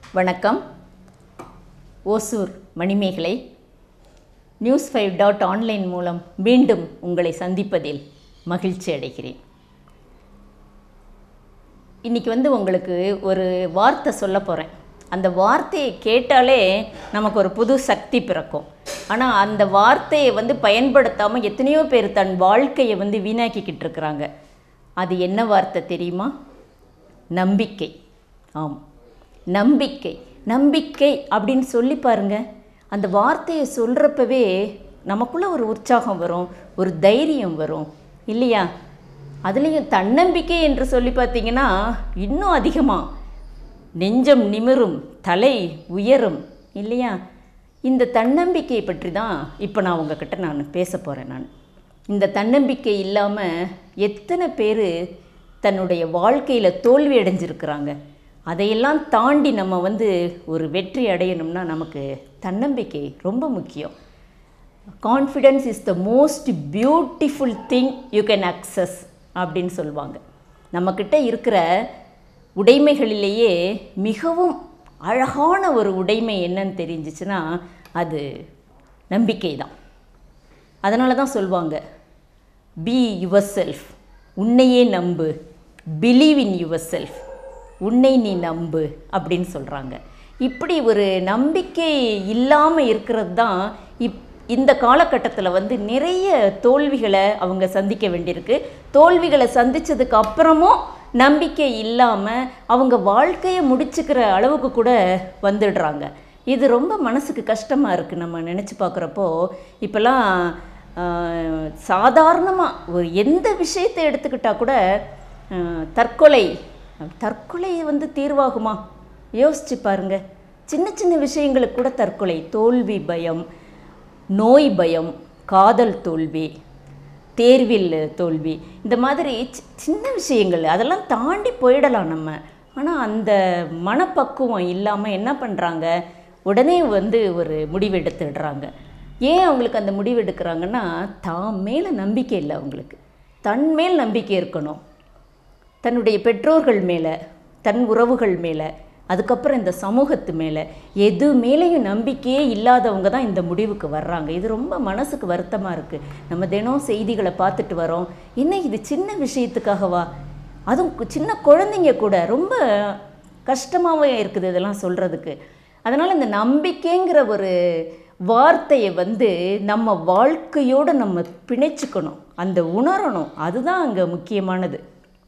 வணக்கம் Hosur Manimekalai news five dot online மூலம் மீண்டும் உங்களை சந்திப்பதில் மகிழ்ச்சி அடைகிறேன் இன்றைக்கி வந்து உங்களுக்கு ஒரு வார்த்தை சொல்ல போகிறேன் அந்த வார்த்தையை கேட்டாலே நமக்கு ஒரு புது சக்தி பிறக்கும் ஆனால் அந்த வார்த்தையை வந்து பயன்படுத்தாமல் எத்தனையோ பேர் தன் வாழ்க்கையை வந்து வீணாக்கிக்கிட்டு இருக்கிறாங்க அது என்ன வார்த்தை தெரியுமா நம்பிக்கை ஆம் நம்பிக்கை நம்பிக்கை அப்படின்னு சொல்லி பாருங்க அந்த வார்த்தையை சொல்கிறப்பவே நமக்குள்ள ஒரு உற்சாகம் வரும் ஒரு தைரியம் வரும் இல்லையா அதுலேயும் தன்னம்பிக்கை என்று சொல்லி பார்த்தீங்கன்னா இன்னும் அதிகமாக நெஞ்சம் நிமிரும் தலை உயரும் இல்லையா இந்த தன்னம்பிக்கையை பற்றி தான் இப்போ நான் உங்ககிட்ட நான் பேச போகிறேன் நான் இந்த தன்னம்பிக்கை இல்லாமல் எத்தனை பேர் தன்னுடைய வாழ்க்கையில் தோல்வி அடைஞ்சிருக்கிறாங்க அதையெல்லாம் தாண்டி நம்ம வந்து ஒரு வெற்றி அடையணும்னா நமக்கு தன்னம்பிக்கை ரொம்ப முக்கியம் confidence is the most beautiful thing you can access அப்படின்னு சொல்லுவாங்க நம்மக்கிட்ட இருக்கிற உடைமைகளிலேயே மிகவும் அழகான ஒரு உடைமை என்னன்னு தெரிஞ்சிச்சுன்னா அது நம்பிக்கை தான் அதனால தான் சொல்லுவாங்க பி யுவர் செல்ஃப் உன்னையே நம்பு பிலீவ் இன் யுவர் செல்ஃப் உன்னை நீ நம்பு அப்படின்னு சொல்கிறாங்க இப்படி ஒரு நம்பிக்கை இல்லாமல் இருக்கிறது தான் இப் இந்த காலகட்டத்தில் வந்து நிறைய தோல்விகளை அவங்க சந்திக்க வேண்டியிருக்கு தோல்விகளை சந்தித்ததுக்கு அப்புறமும் நம்பிக்கை இல்லாமல் அவங்க வாழ்க்கையை முடிச்சுக்கிற அளவுக்கு கூட வந்துடுறாங்க இது ரொம்ப மனசுக்கு கஷ்டமாக இருக்குது நம்ம நினச்சி பார்க்குறப்போ இப்போல்லாம் சாதாரணமாக ஒரு எந்த விஷயத்தை எடுத்துக்கிட்டால் கூட ஆஹ், தற்கொலை தற்கொலை வந்து தீர்வாகுமா யோசிச்சு பாருங்க சின்ன சின்ன விஷயங்களுக்கு கூட தற்கொலை தோல்வி பயம் நோய் பயம் காதல் தோல்வி தேர்வில் தோல்வி இந்த மாதிரி சி- சின்ன விஷயங்கள் அதெல்லாம் தாண்டி போயிடலாம் நம்ம ஆனால் அந்த மனப்பக்குவம் இல்லாமல் என்ன பண்ணுறாங்க உடனே வந்து ஒரு முடிவு எடுத்துடுறாங்க ஏன் அவங்களுக்கு அந்த முடிவு எடுக்கிறாங்கன்னா தான் மேலே நம்பிக்கை இல்லை அவங்களுக்கு தன் மேல் நம்பிக்கை இருக்கணும் தன்னுடைய பெற்றோர்கள் மேலே தன் உறவுகள் மேலே அதுக்கப்புறம் இந்த சமூகத்து மேலே எது மேலேயும் நம்பிக்கையே இல்லாதவங்க தான் இந்த முடிவுக்கு வர்றாங்க இது ரொம்ப மனசுக்கு வருத்தமாக இருக்குது நம்ம தினம் செய்திகளை பார்த்துட்டு வரோம் என்ன இது சின்ன விஷயத்துக்காகவா அதுவும் கு- சின்ன குழந்தைங்க கூட ரொம்ப கஷ்டமாகவே இருக்குது இதெல்லாம் சொல்கிறதுக்கு அதனால் இந்த நம்பிக்கைங்கிற ஒரு வார்த்தையை வந்து நம்ம வாழ்க்கையோடு நம்ம பிணைச்சிக்கணும் அந்த உணரணும் அதுதான் அங்கே முக்கியமானது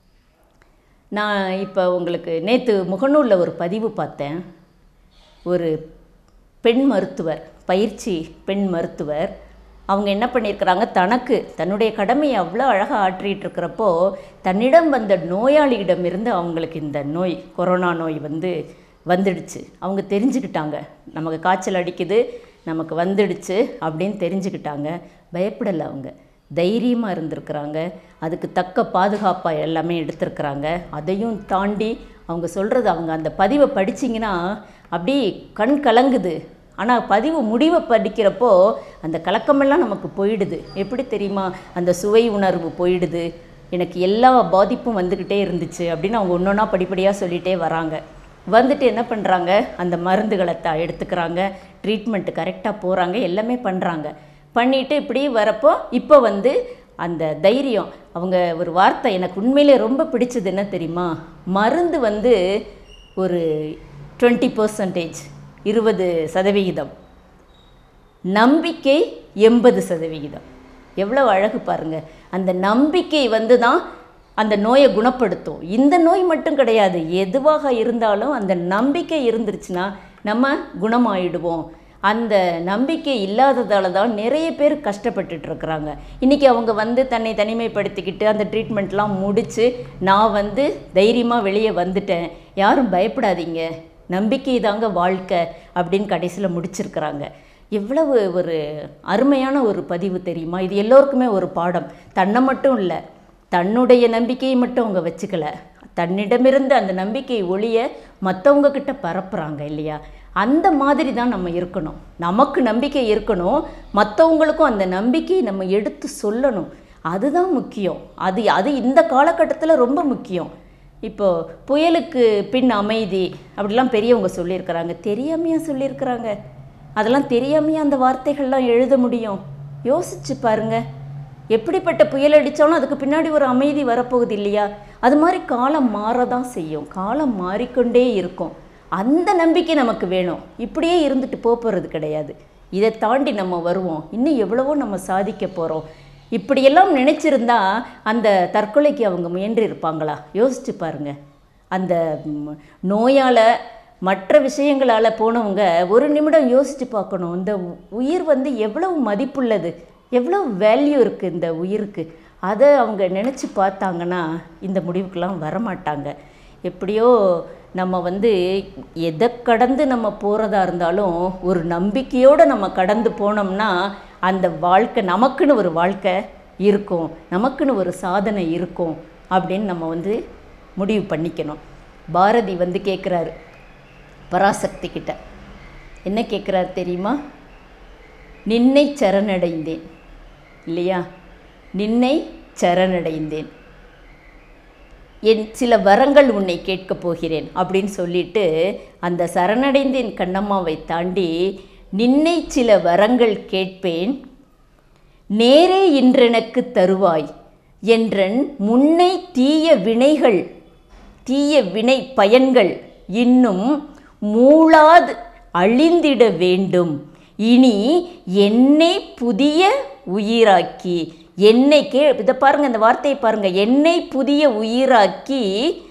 நான் இப்போ உங்களுக்கு நேற்று முகநூலில் ஒரு பதிவு பார்த்தேன் ஒரு பெண் மருத்துவர் பயிற்சி பெண் மருத்துவர் அவங்க என்ன பண்ணியிருக்கிறாங்க தனக்கு தன்னுடைய கடமையை அவ்வளோ அழகாக ஆற்றிட்டு இருக்கிறப்போ தன்னிடம் வந்த நோயாளியிடமிருந்து அவங்களுக்கு இந்த நோய் கொரோனா நோய் வந்து வந்துடுச்சு அவங்க தெரிஞ்சுக்கிட்டாங்க நமக்கு காய்ச்சல் அடிக்குது நமக்கு வந்துடுச்சு அப்படின்னு தெரிஞ்சுக்கிட்டாங்க பயப்படலை அவங்க தைரியமாக இருந்திருக்கிறாங்க அதுக்கு தக்க பாதுகாப்பாக எல்லாமே எடுத்திருக்கிறாங்க அதையும் தாண்டி அவங்க சொல்கிறது அவங்க அந்த பதிவை படிச்சிங்கன்னா அப்படி கண் கலங்குது ஆனால் பதிவு முடிவை படிக்கிறப்போ அந்த கலக்கமெல்லாம் நமக்கு போயிடுது எப்படி தெரியுமா அந்த சுவை உணர்வு போயிடுது எனக்கு எல்லா பாதிப்பும் வந்துக்கிட்டே இருந்துச்சு அப்படின்னு அவங்க ஒன்று ஒன்றா படிப்படியாக சொல்லிகிட்டே வராங்க வந்துட்டு என்ன பண்ணுறாங்க அந்த மருந்துகளை த எடுத்துக்கிறாங்க ட்ரீட்மெண்ட்டு கரெக்டாக போகிறாங்க எல்லாமே பண்ணுறாங்க பண்ணிட்டு இப்படி வரப்போ இப்போ வந்து அந்த தைரியம் அவங்க ஒரு வார்த்தை எனக்கு உண்மையிலே ரொம்ப பிடிச்சது என்ன தெரியுமா மருந்து வந்து ஒரு டுவெண்ட்டி பர்சன்டேஜ் இருபது சதவிகிதம் நம்பிக்கை எண்பது சதவிகிதம் எவ்வளோ அழகு பாருங்க அந்த நம்பிக்கை வந்து தான் அந்த நோயை குணப்படுத்தும் இந்த நோய் மட்டும் கிடையாது எதுவாக இருந்தாலும் அந்த நம்பிக்கை இருந்துருச்சுன்னா நம்ம குணமாயிடுவோம் அந்த நம்பிக்கை இல்லாததால தான் நிறைய பேர் கஷ்டப்பட்டுட்டு இருக்கிறாங்க இன்றைக்கி அவங்க வந்து தன்னை தனிமைப்படுத்திக்கிட்டு அந்த ட்ரீட்மெண்ட்லாம் முடித்து நான் வந்து தைரியமாக வெளியே வந்துட்டேன் யாரும் பயப்படாதீங்க நம்பிக்கை தாங்க வாழ்க்கை அப்படின்னு கடைசியில் முடிச்சிருக்கிறாங்க எவ்வளவு ஒரு அருமையான ஒரு பதிவு தெரியுமா இது எல்லோருக்குமே ஒரு பாடம் தன்னை மட்டும் இல்லை தன்னுடைய நம்பிக்கையை மட்டும் அவங்க வச்சுக்கல தன்னிடமிருந்து அந்த நம்பிக்கை ஒளிய மற்றவங்க கிட்ட பரப்புகிறாங்க இல்லையா அந்த மாதிரி தான் நம்ம இருக்கணும் நமக்கு நம்பிக்கை இருக்கணும் மற்றவங்களுக்கும் அந்த நம்பிக்கையை நம்ம எடுத்து சொல்லணும் அதுதான் முக்கியம் அது அது இந்த காலகட்டத்தில் ரொம்ப முக்கியம் இப்போ புயலுக்கு பின் அமைதி அப்படிலாம் பெரியவங்க சொல்லியிருக்கிறாங்க தெரியாமையா சொல்லியிருக்கிறாங்க அதெல்லாம் தெரியாமையா அந்த வார்த்தைகள்லாம் எழுத முடியும் யோசிச்சு பாருங்க எப்படிப்பட்ட புயல் அடித்தாலும் அதுக்கு பின்னாடி ஒரு அமைதி வரப்போகுது இல்லையா அது மாதிரி காலம் மாறதான் செய்யும் காலம் மாறிக்கொண்டே இருக்கும் அந்த நம்பிக்கை நமக்கு வேணும் இப்படியே இருந்துட்டு போப் போகிறது கிடையாது இதை தாண்டி நம்ம வருவோம் இன்னும் எவ்வளவோ நம்ம சாதிக்க போகிறோம் இப்படியெல்லாம் நினச்சிருந்தா அந்த தற்கொலைக்கு அவங்க முயன்று இருப்பாங்களா யோசிச்சு பாருங்க அந்த ம், நோயால மற்ற விஷயங்களால் போனவங்க ஒரு நிமிடம் யோசித்து பார்க்கணும் இந்த உ- உயிர் வந்து எவ்வளவு மதிப்புள்ளது எவ்வளவு வேல்யூ இருக்குது இந்த உயிருக்கு அதை அவங்க நினச்சி பார்த்தாங்கன்னா இந்த முடிவுக்கெல்லாம் வரமாட்டாங்க எப்படியோ நம்ம வந்து எதை கடந்து நம்ம போகிறதா இருந்தாலும் ஒரு நம்பிக்கையோடு நம்ம கடந்து போனோம்னா அந்த வாழ்க்கை நமக்குன்னு ஒரு வாழ்க்கை இருக்கும் நமக்குன்னு ஒரு சாதனை இருக்கும் அப்படின்னு நம்ம வந்து முடிவு பண்ணிக்கணும் பாரதி வந்து கேட்குறாரு பராசக்தி கிட்ட என்ன கேட்குறாரு தெரியுமா நின்னை சரணடைந்தேன் இல்லையா நின்னை சரணடைந்தேன் என் சில வரங்கள் உன்னை கேட்கப் போகிறேன் அப்படின்னு சொல்லிட்டு அந்த சரணடைந்தேன் கண்ணம்மாவை தாண்டி நின்னை சில வரங்கள் கேட்பேன் நேரே இன்றெனக்கு தருவாய் என்றன் முன்னை தீய வினைகள் தீய வினை பயன்கள் இன்னும் மூளாது அழிந்திட வேண்டும் இனி என்னை புதிய உயிராக்கி என்னை கே இதை பாருங்க இந்த வார்த்தையை பாருங்க என்னை புதிய உயிராக்கி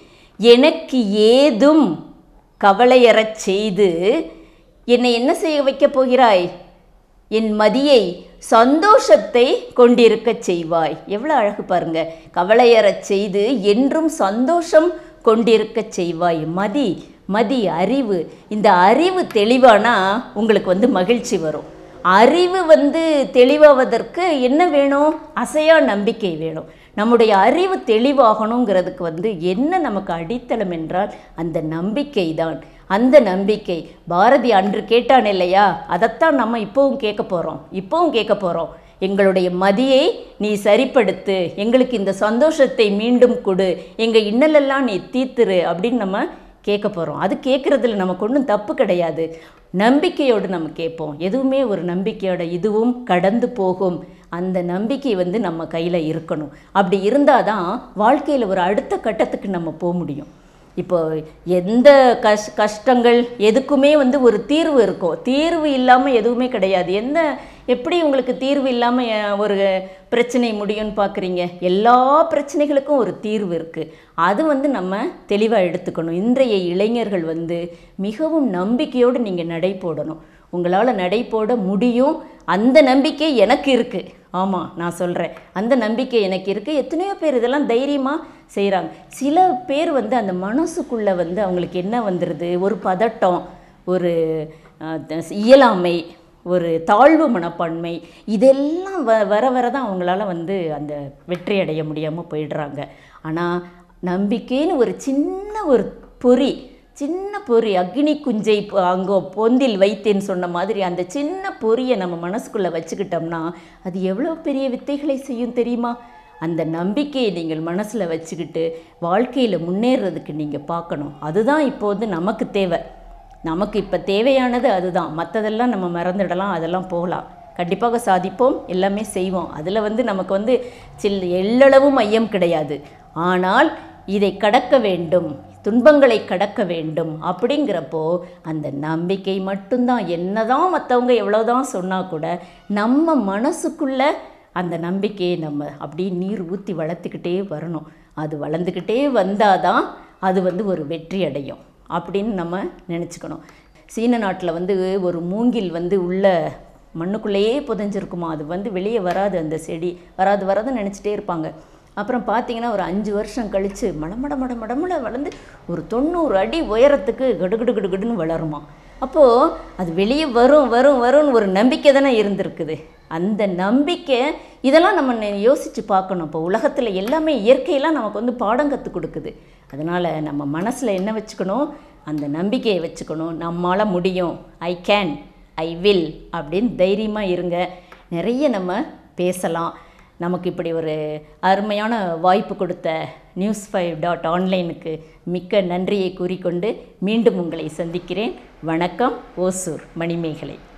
எனக்கு ஏதும் கவலையறச் செய்து என்னை என்ன செய்ய வைக்கப் போகிறாய் என் மதியை சந்தோஷத்தை கொண்டிருக்கச் செய்வாய் எவ்வளோ அழகு பாருங்க கவலையறச் செய்து என்றும் சந்தோஷம் கொண்டிருக்கச் செய்வாய் மதி மதி அறிவு இந்த அறிவு தெளிவானா உங்களுக்கு வந்து மகிழ்ச்சி வரும் அறிவு வந்து தெளிவாவதற்கு என்ன வேணும் அசையா நம்பிக்கை வேணும் நம்முடைய அறிவு தெளிவாகணுங்கிறதுக்கு வந்து என்ன நமக்கு அடித்தளம் என்றால் அந்த நம்பிக்கை தான் அந்த நம்பிக்கை பாரதி அன்று கேட்டான் இல்லையா அதைத்தான் நம்ம இப்போவும் கேட்க போகிறோம் இப்போவும் கேட்க போகிறோம் எங்களுடைய மதியை நீ சரிப்படுத்து எங்களுக்கு இந்த சந்தோஷத்தை மீண்டும் கொடு எங்கள் இன்னலெல்லாம் நீ தீத்துரு அப்படின்னு நம்ம கேட்க போகிறோம் அது கேட்குறதுல நமக்கு ஒன்றும் தப்பு கிடையாது நம்பிக்கையோடு நம்ம கேட்போம் எதுவுமே ஒரு நம்பிக்கையோட இதுவும் கடந்து போகும் அந்த நம்பிக்கை வந்து நம்ம கையில் இருக்கணும் அப்படி இருந்தால் தான் வாழ்க்கையில் ஒரு அடுத்த கட்டத்துக்கு நம்ம போக முடியும் இப்போ எந்த கஷ் கஷ்டங்கள் எதுக்குமே வந்து ஒரு தீர்வு இருக்கும் தீர்வு இல்லாமல் எதுவுமே கிடையாது எந்த எப்படி உங்களுக்கு தீர்வு இல்லாமல் ஒரு பிரச்சனை முடியும்னு பார்க்குறீங்க எல்லா பிரச்சனைகளுக்கும் ஒரு தீர்வு இருக்குது அது வந்து நம்ம தெளிவாக எடுத்துக்கணும் இன்றைய இளைஞர்கள் வந்து மிகவும் நம்பிக்கையோடு நீங்கள் நடை போடணும் உங்களால் நடை போட முடியும் அந்த நம்பிக்கை எனக்கு இருக்குது ஆமாம் நான் சொல்கிறேன் அந்த நம்பிக்கை எனக்கு இருக்குது எத்தனையோ பேர் இதெல்லாம் தைரியமாக செய்கிறாங்க சில பேர் வந்து அந்த மனசுக்குள்ளே வந்து அவங்களுக்கு என்ன வந்துடுது ஒரு பதட்டம் ஒரு அஹ், த- இயலாமை ஒரு தாழ்வு மனப்பான்மை இதெல்லாம் வ வர வர தான் அவங்களால வந்து அந்த வெற்றி அடைய முடியாமல் போயிடுறாங்க ஆனால் நம்பிக்கைன்னு ஒரு சின்ன ஒரு பொறி சின்ன பொறி அக்னி குஞ்சை ப- அங்கோ பொந்தில் வைத்தேன்னு சொன்ன மாதிரி அந்த சின்ன பொறியை நம்ம மனசுக்குள்ளே வச்சுக்கிட்டோம்னா அது எவ்வளோ பெரிய வித்தைகளை செய்யும் தெரியுமா அந்த நம்பிக்கையை நீங்கள் மனசில் வச்சுக்கிட்டு வாழ்க்கையில் முன்னேறதுக்கு நீங்கள் பார்க்கணும் அதுதான் இப்போ வந்து நமக்கு தேவை நமக்கு இப்போ தேவையானது அதுதான் மற்றதெல்லாம் நம்ம மறந்துடலாம் அதெல்லாம் போகலாம் கண்டிப்பாக சாதிப்போம் எல்லாமே செய்வோம் அதில் வந்து நமக்கு வந்து சில் எள்ளளவும் ஐயம் கிடையாது ஆனால் இதை கடக்க வேண்டும் துன்பங்களை கடக்க வேண்டும் அப்படிங்கிறப்போ அந்த நம்பிக்கை மட்டும்தான் என்னதான் மற்றவங்க எவ்வளோதான் சொன்னால் கூட நம்ம மனசுக்குள்ள அந்த நம்பிக்கையை நம்ம அப்படியே நீர் ஊற்றி வளர்த்துக்கிட்டே வரணும் அது வளர்ந்துக்கிட்டே வந்தால் தான் அது வந்து ஒரு வெற்றி அடையும் அப்படின்னு நம்ம நினச்சிக்கணும் சீன நாட்டில் வந்து ஒரு மூங்கில் வந்து உள்ள மண்ணுக்குள்ளேயே புதைஞ்சிருக்குமா அது வந்து வெளியே வராது அந்த செடி வராது வராதுன்னு நினச்சிட்டே இருப்பாங்க அப்புறம் பார்த்தீங்கன்னா ஒரு அஞ்சு வருஷம் கழித்து மடமட மட மடமுல வளர்ந்து ஒரு தொண்ணூறு அடி உயரத்துக்கு கடுகுடு கடுகுடுன்னு வளருமா அப்போது அது வெளியே வரும் வரும் வரும்னு ஒரு நம்பிக்கை தானே இருந்திருக்குது அந்த நம்பிக்கை இதெல்லாம் நம்ம நெ- யோசித்து பார்க்கணும் இப்போ உலகத்தில் எல்லாமே இயற்கையெல்லாம் நமக்கு வந்து பாடம் கற்றுக் கொடுக்குது அதனால் நம்ம மனசில் என்ன வச்சுக்கணும் அந்த நம்பிக்கையை வச்சுக்கணும் நம்மால் முடியும் ஐ கேன் ஐ வில் அப்படின்னு தைரியமாக இருங்க நிறைய நம்ம பேசலாம் நமக்கு இப்படி ஒரு அருமையான வாய்ப்பு கொடுத்த நியூஸ் ஃபைவ் டாட் ஆன்லைனுக்கு மிக்க நன்றியை கூறிக்கொண்டு மீண்டும் உங்களை சந்திக்கிறேன் வணக்கம் ஓசூர் மணிமேகலை